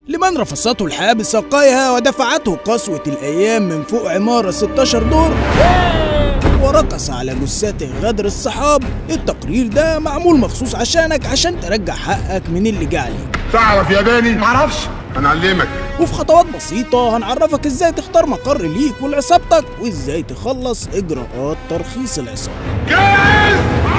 لمن رفصته الحياة بساقيها ودفعته قسوة الأيام من فوق عمارة 16 دور ورقص على جثته غدر الصحاب التقرير ده معمول مخصوص عشانك عشان ترجع حقك من اللي جعلي تعرف ياباني؟ معرفش هنعلمك وفي خطوات بسيطة هنعرفك ازاي تختار مقر ليك ولعصابتك وازاي تخلص اجراءات ترخيص العصابة جاهز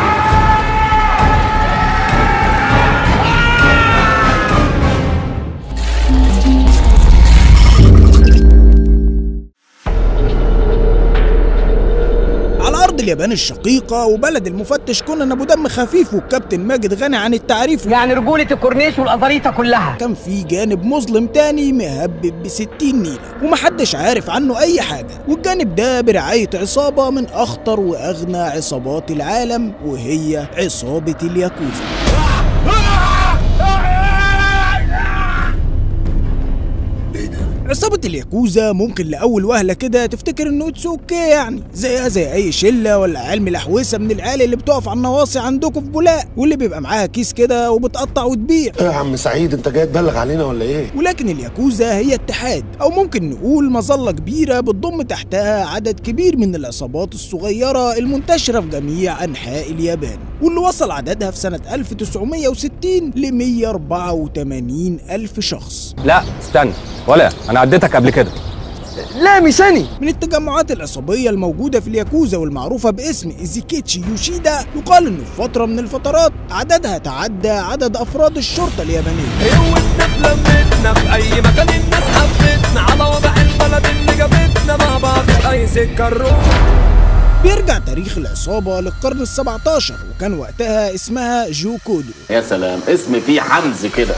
على أرض اليابان الشقيقة وبلد المفتش كونان أبو دم خفيف والكابتن ماجد غني عن التعريف يعني رجولة الكورنيش والقطاريطة كلها كان في جانب مظلم تاني مهبب بستين نيلة ومحدش عارف عنه أي حاجة والجانب ده برعاية عصابة من أخطر وأغنى عصابات العالم وهي عصابة الياكوزا عصابة الياكوزا ممكن لأول وهلة كده تفتكر إنه اتس اوكي يعني زيها زي أي شلة ولا عيال ملحوسة من العيال اللي بتقف على النواصي عندكم في بولاق واللي بيبقى معاها كيس كده وبتقطع وتبيع ايه يا عم سعيد انت جاي تبلغ علينا ولا ايه؟ ولكن الياكوزا هي اتحاد او ممكن نقول مظله كبيره بتضم تحتها عدد كبير من العصابات الصغيره المنتشره في جميع انحاء اليابان واللي وصل عددها في سنه 1960 ل 184 الف شخص لا استنى ولا انا عديتك قبل كده لا ميساني من التجمعات العصابيه الموجوده في الياكوزا والمعروفه باسم ايزيكيتشي يوشيدا يقال انه في فتره من الفترات عددها تعدى عدد افراد الشرطه اليابانيه قوتنا في لمتنا في اي مكان الناس حبتنا على وضع البلد اللي جابتنا مع بعض في اي سكه نروح بيرجع تاريخ العصابة للقرن ال 17 وكان وقتها اسمها جو كودو يا سلام اسم فيه حمز كده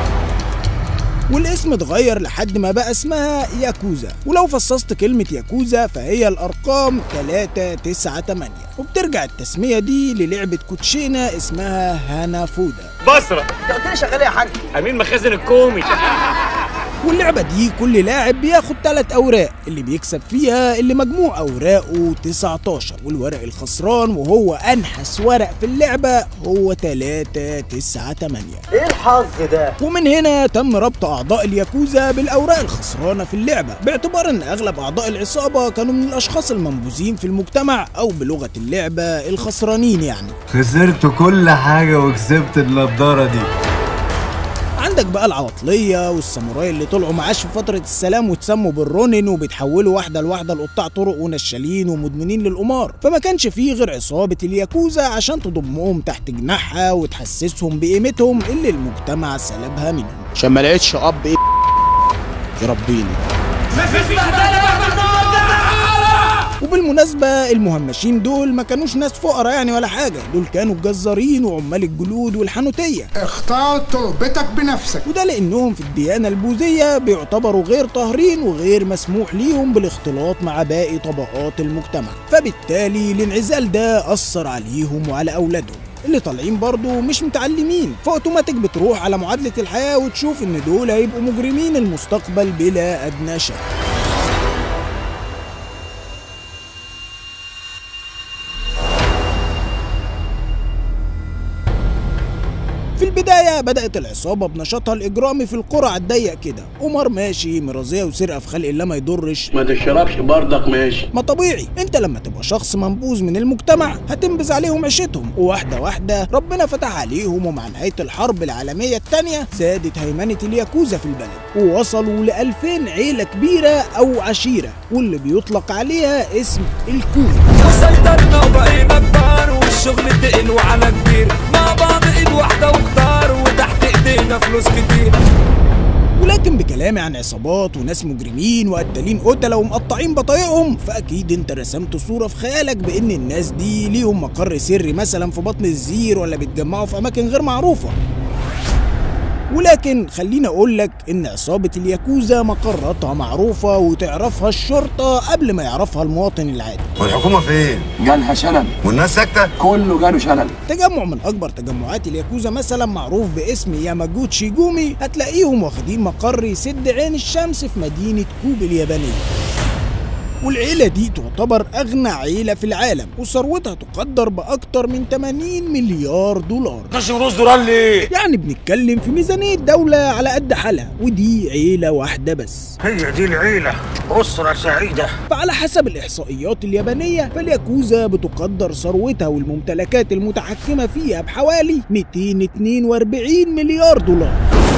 والاسم اتغير لحد ما بقى اسمها ياكوزا ولو فصصت كلمة ياكوزا فهي الأرقام 3 9 8 وبترجع التسمية دي للعبة كوتشينة اسمها هانافودا بصره انت قلت لي شغال يا حاج امين مخازن الكومي واللعبة دي كل لاعب بياخد تلات أوراق اللي بيكسب فيها اللي مجموع أوراقه 19 والورق الخسران وهو أنحس ورق في اللعبة هو 3 9 8 ايه الحظ ده ومن هنا تم ربط أعضاء الياكوزا بالأوراق الخسرانة في اللعبة باعتبار أن أغلب أعضاء العصابة كانوا من الأشخاص المنبوذين في المجتمع أو بلغة اللعبة الخسرانين يعني خسرت كل حاجة وكسبت النضارة دي عندك بقى العواطلية والساموراي اللي طلعوا معاش في فترة السلام واتسموا بالرونن وبيتحولوا واحدة لواحدة لقطاع طرق ونشالين ومدمنين للقمار فما كانش فيه غير عصابة الياكوزا عشان تضمهم تحت جناحها وتحسسهم بقيمتهم اللي المجتمع سلبها منهم عشان ما لقيتش اب ايه يربيني وبالمناسبة المهمشين دول ما كانوش ناس فقراء يعني ولا حاجة دول كانوا الجزارين وعمال الجلود والحنوتية اختار تربتك بنفسك وده لأنهم في الديانة البوذية بيعتبروا غير طاهرين وغير مسموح ليهم بالاختلاط مع باقي طبقات المجتمع فبالتالي الانعزال ده أثر عليهم وعلى أولادهم اللي طالعين برضه مش متعلمين فاوتوماتيك بتروح على معادلة الحياة وتشوف ان دول هيبقوا مجرمين المستقبل بلا أدنى شك في البداية بدأت العصابة بنشاطها الإجرامي في القرى على الضيق كده قمار ماشي مرازية وسرقة في خلق الله ما يضرش ما تشربش برضك ماشي ما طبيعي انت لما تبقى شخص منبوذ من المجتمع هتنبذ عليهم عيشتهم وواحدة واحدة ربنا فتح عليهم ومع نهاية الحرب العالمية التانية زادت هيمنة الياكوزا في البلد ووصلوا ل 2000 عيلة كبيرة أو عشيرة واللي بيطلق عليها اسم الكوزا سيطرنا وبقينا كبار والشغل تقل وعلى كبير مع بعض ايد واحده وكتار وتحت ايدينا فلوس كتير ولكن بكلامي عن عصابات وناس مجرمين وقتالين قتلة ومقطعين بطايقهم فأكيد أنت رسمت صورة في خيالك بإن الناس دي ليهم مقر سري مثلا في بطن الزير ولا بيتجمعوا في أماكن غير معروفة ولكن خليني اقول لك ان عصابة الياكوزا مقراتها معروفة وتعرفها الشرطة قبل ما يعرفها المواطن العادي والحكومة فين؟ جالها شلل والناس ساكتة؟ كله جاله شلل تجمع من اكبر تجمعات الياكوزا مثلا معروف باسم ياماجوتشي جومي هتلاقيهم واخدين مقر يسد عين الشمس في مدينة كوب اليابانية والعيلة دي تعتبر أغنى عيلة في العالم وثروتها تقدر بأكتر من 80 مليار دولار يعني بنتكلم في ميزانية دولة على قد حالها ودي عيلة واحدة بس هي دي العيلة أسرة سعيدة فعلى حسب الإحصائيات اليابانية فالياكوزا بتقدر ثروتها والممتلكات المتحكمة فيها بحوالي 242 مليار دولار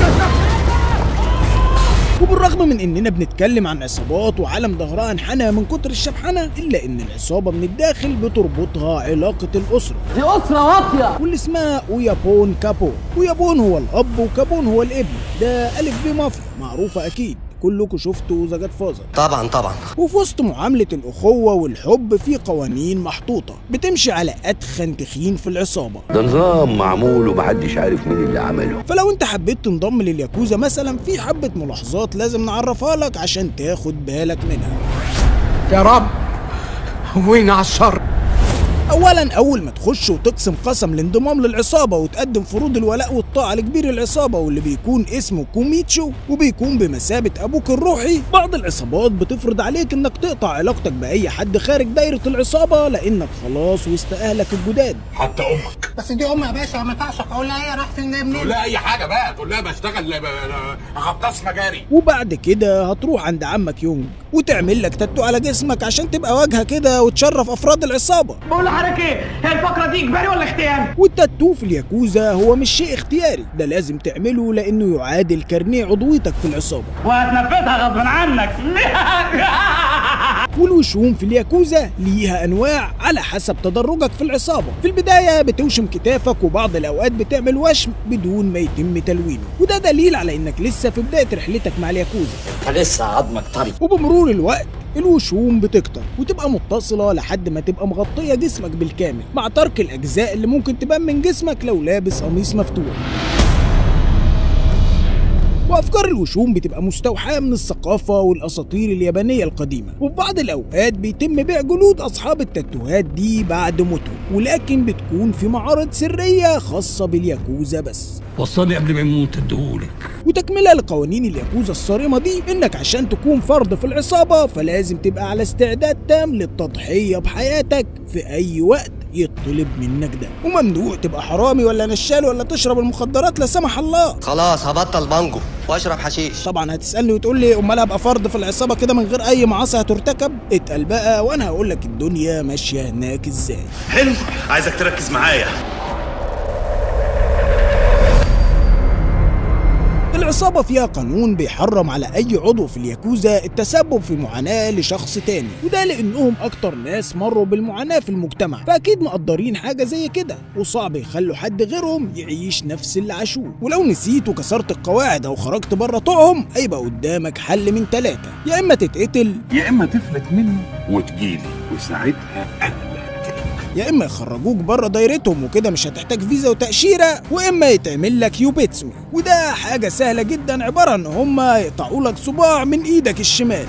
وبالرغم من اننا بنتكلم عن عصابات وعالم ظهرها انحنى من كتر الشبحنه الا ان العصابه من الداخل بتربطها علاقه الاسره دي اسره واطيه واللي اسمها اويابون كابو اويابون هو الاب وكابون هو الابن ده الف ب مافيا معروفه اكيد كلكم شفتوا ذا جاد فازر طبعا طبعا وفي وسط معاملة الأخوة والحب في قوانين محطوطة بتمشي على أدخن تخين في العصابة ده نظام معمول ومحدش عارف مين اللي عمله فلو أنت حبيت تنضم للياكوزا مثلا في حبة ملاحظات لازم نعرفها لك عشان تاخد بالك منها يا رب وين على الشر اولا اول ما تخش وتقسم قسم الانضمام للعصابه وتقدم فروض الولاء والطاعه لكبير العصابه واللي بيكون اسمه كوميتشو وبيكون بمثابه ابوك الروحي بعض العصابات بتفرض عليك انك تقطع علاقتك باي حد خارج دايره العصابه لانك خلاص وسط اهلك الجداد حتى أمك بس دي ام يا باشا ما ينفعش اقول لها ايه راح فين جاي منين لا أي حاجة بقى تقول لها بشتغل غطاس مجاري وبعد كده هتروح عند عمك يونج وتعمل لك تاتو على جسمك عشان تبقى واجهه كده وتشرف افراد العصابه بقول لحضرتك إيه هي الفقرة دي إجباري ولا اختياري؟ والتاتو في الياكوزا هو مش شيء اختياري ده لازم تعمله لانه يعادل كارنيه عضويتك في العصابه وهتنفذها غصب عنك والوشوم في الياكوزا ليها انواع على حسب تدرجك في العصابه في البدايه بتوشم كتافك وبعض الاوقات بتعمل وشم بدون ما يتم تلوينه وده دليل على انك لسه في بدايه رحلتك مع الياكوزا فلسه عظمك طري وبمرور الوقت الوشوم بتكتر وتبقى متصلة لحد ما تبقى مغطية جسمك بالكامل مع ترك الأجزاء اللي ممكن تبان من جسمك لو لابس قميص مفتوح وأفكار الوشوم بتبقى مستوحاة من الثقافة والأساطير اليابانية القديمة وفي بعض الأوقات بيتم بيع جلود أصحاب التاتوهات دي بعد موتهم ولكن بتكون في معارض سرية خاصة بالياكوزا بس وصلني قبل ما يموت اديهولك وتكملة لقوانين الياكوزا الصارمة دي إنك عشان تكون فرد في العصابة فلازم تبقى على استعداد تام للتضحية بحياتك في أي وقت يطلب منك ده وممنوع تبقى حرامي ولا نشال ولا تشرب المخدرات لا سمح الله خلاص هبطل بانجو واشرب حشيش طبعا هتسالني وتقول لي امال ابقى فرد في العصابه كده من غير اي معاصي هترتكب اتقل بقى وانا هقول لك الدنيا ماشيه هناك ازاي حلو عايزك تركز معايا العصابة فيها قانون بيحرم على أي عضو في الياكوزا التسبب في معاناة لشخص تاني وده لأنهم أكتر ناس مروا بالمعاناة في المجتمع فأكيد مقدرين حاجة زي كده وصعب يخلوا حد غيرهم يعيش نفس اللي عاشوه ولو نسيت وكسرت القواعد أو خرجت بره طوعهم هيبقى قدامك حل من ثلاثة يا إما تتقتل يا اما تفلت مني وتجيلي وساعتها انا اللي هقتلك يا اما يخرجوك بره دايرتهم وكده مش هتحتاج فيزا وتاشيره واما يتعمل لك يوبيتسوي وده حاجه سهله جدا عباره ان هما يقطعوا لك صباع من ايدك الشمال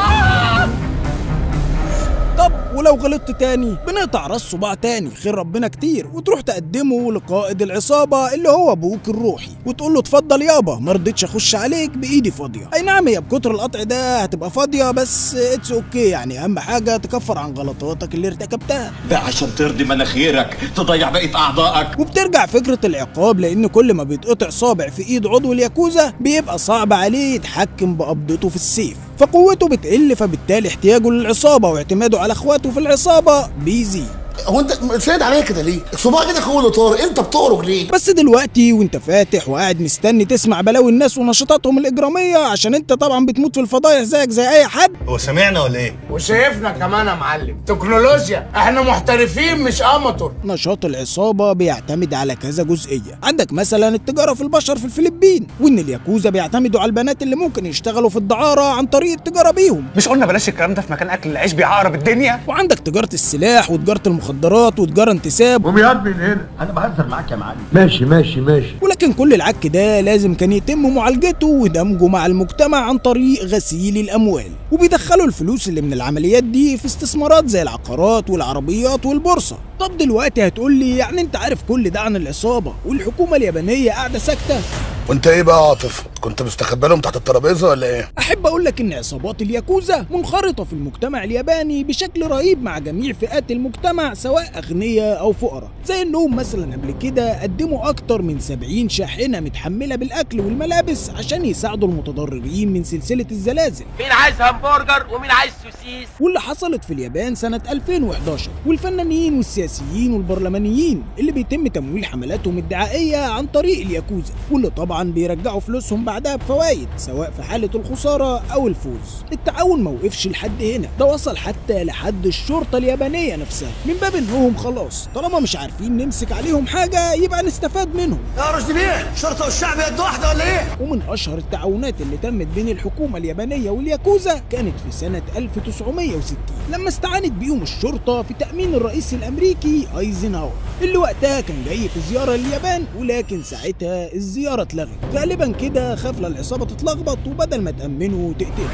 طب ولو غلطت تاني بنقطع راس صباع تاني خير ربنا كتير وتروح تقدمه لقائد العصابه اللي هو ابوك الروحي وتقول له اتفضل يابا ما رضيتش اخش عليك بايدي فاضيه اي نعم هي بكتر القطع ده هتبقى فاضيه بس اتس اوكي يعني اهم حاجه تكفر عن غلطاتك اللي ارتكبتها ده عشان ترضي مناخيرك تضيع بقيه اعضائك وبترجع فكرة العقاب لأن كل ما بيتقطع صابع في إيد عضو الياكوزا بيبقى صعب عليه يتحكم بقبضته في السيف فقوته بتقل فبالتالي احتياجه للعصابة واعتماده على إخواته في العصابة بيزيد هو انت سايد عليا كده ليه؟ الصباع كده هو اللي طارق انت بتعرج ليه؟ بس دلوقتي وانت فاتح وقاعد مستني تسمع بلاوي الناس ونشاطاتهم الإجرامية عشان انت طبعا بتموت في الفضايح زيك زي أي حد هو سمعنا ولا ايه؟ وشايفنا كمان يا معلم تكنولوجيا احنا محترفين مش اماتور نشاط العصابة بيعتمد على كذا جزئية عندك مثلا التجارة في البشر في الفلبين وإن الياكوزا بيعتمدوا على البنات اللي ممكن يشتغلوا في الدعارة عن طريق التجارة بيهم مش قلنا بلاش الكلام ده في مكان اكل العيش بيعقرب الدنيا وعندك تجارة السلاح وتجارة المخدرات وتجارة انتساب ومياد من هنا انا بهزر معاك يا معلم ماشي ماشي ماشي ولكن كل العك ده لازم كان يتم معالجته ودمجه مع المجتمع عن طريق غسيل الأموال وبيدخلوا الفلوس اللي من العمليات دي في استثمارات زي العقارات والعربيات والبورصة طب دلوقتي هتقول لي يعني انت عارف كل ده عن العصابة والحكومة اليابانية قاعدة ساكتة وانت ايه بقى يا عاطف كنت مستخبي لهم تحت الترابيزه ولا ايه احب اقول لك ان عصابات الياكوزا منخرطه في المجتمع الياباني بشكل رهيب مع جميع فئات المجتمع سواء اغنياء او فقراء زي انهم مثلا قبل كده قدموا اكتر من 70 شاحنه متحمله بالاكل والملابس عشان يساعدوا المتضررين من سلسله الزلازل مين عايز همبرجر ومين عايز سوسيس واللي حصلت في اليابان سنة 2011 والفنانين والسياسيين والبرلمانيين اللي بيتم تمويل حملاتهم الدعائية عن طريق الياكوزا واللي طبعا بيرجعوا فلوسهم بعدها بفوائد سواء في حالة الخسارة أو الفوز التعاون ما وقفش لحد هنا ده وصل حتى لحد الشرطة اليابانية نفسها من باب انهم خلاص طالما مش عارفين نمسك عليهم حاجة يبقى نستفاد منهم يا رشدي بيه الشرطة والشعب يد واحدة ولا ايه؟ ومن أشهر التعاونات اللي تمت بين الحكومة اليابانية والياكوزا كانت في سنة 1960 لما استعانت بيهم الشرطة في تأمين الرئيس الأمريكي أيزنهاور اللي وقتها كان جاي في زيارة لليابان ولكن ساعتها الزيارة اتلغت غالبا كده خاف العصابة تتلخبط وبدل ما تأمنه تقتله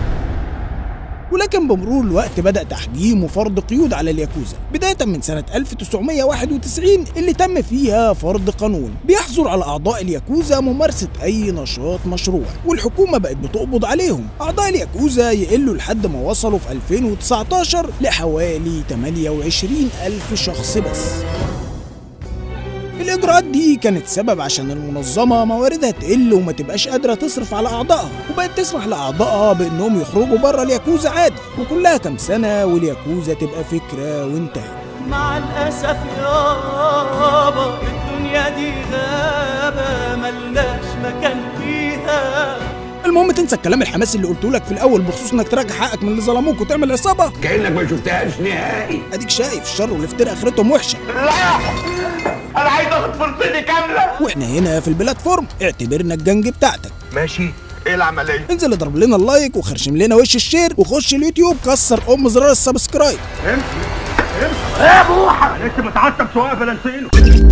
ولكن بمرور الوقت بدأ تحجيم وفرض قيود على الياكوزا بداية من سنة 1991 اللي تم فيها فرض قانون بيحظر على أعضاء الياكوزا ممارسة أي نشاط مشروع والحكومة بقت بتقبض عليهم أعضاء الياكوزا يقلوا لحد ما وصلوا في 2019 لحوالي 28 ألف شخص بس الإجراءات دي كانت سبب عشان المنظمة مواردها تقل وما تبقاش قادرة تصرف على أعضائها وبقت تسمح لأعضائها بإنهم يخرجوا بره الياكوزا عادي وكلها كام سنة والياكوزا تبقى فكرة وانتهت مع الأسف يابا الدنيا دي غابة ملناش مكان فيها المهم تنسى الكلام الحماسي اللي قلته لك في الاول بخصوص انك تراجع حقك من اللي ظلموك وتعمل عصابه كانك ما شفتهاش نهائي اديك شايف الشر والافتراء اخرتهم وحشه لا انا عايز اخد فرصتي كامله واحنا هنا في البلاتفورم اعتبرنا الجنج بتاعتك ماشي ايه العمليه انزل اضرب لنا اللايك وخرشم لنا وش الشير وخش اليوتيوب كسر ام زرار السبسكرايب امشي امشي يا بوحه لسه متعصب شويه فلانسينو